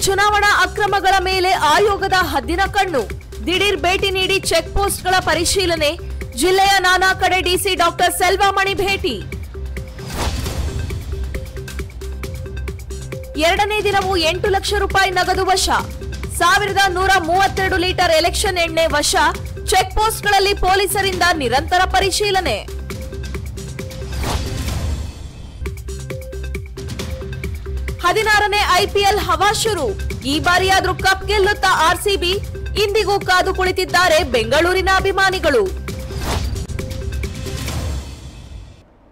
ಚುನಾವಣಾ ಅಕ್ರಮಗಳ ಮೇಲೆ ಆಯೋಗದ ಹದ್ದಿನ ಕಣ್ಣು ದಿಢೀರ್ ಭೇಟಿ ನೀಡಿ ಚೆಕ್ ಪೋಸ್ಟ್ಗಳ ಪರಿಶೀಲನೆ ಜಿಲ್ಲೆಯ ನಾನಾ ಕಡೆ ಡಿಸಿ ಡಾಕ್ಟರ್ ಸೆಲ್ವಾಮಣಿ ಭೇಟಿ ಎರಡನೇ ದಿನವೂ ಎಂಟು ಲಕ್ಷ ರೂಪಾಯಿ ನಗದು ವಶ ಸಾವಿರದ ನೂರ ಮೂವತ್ತೆರಡು ಲೀಟರ್ ಎಲೆಕ್ಷನ್ ಎಣ್ಣೆ ವಶ ಚೆಕ್ ಪೋಸ್ಟ್ಗಳಲ್ಲಿ ಪೊಲೀಸರಿಂದ ನಿರಂತರ ಪರಿಶೀಲನೆ ಹದಿನಾರನೇ ಐಪಿಎಲ್ ಹವಾ ಶುರು ಈ ಬಾರಿಯಾದ್ರೂ ಕಪ್ ಗೆಲ್ಲುತ್ತಾ ಆರ್ಸಿಬಿ ಇಂದಿಗೂ ಕಾದು ಕುಳಿತಿದ್ದಾರೆ ಬೆಂಗಳೂರಿನ ಅಭಿಮಾನಿಗಳು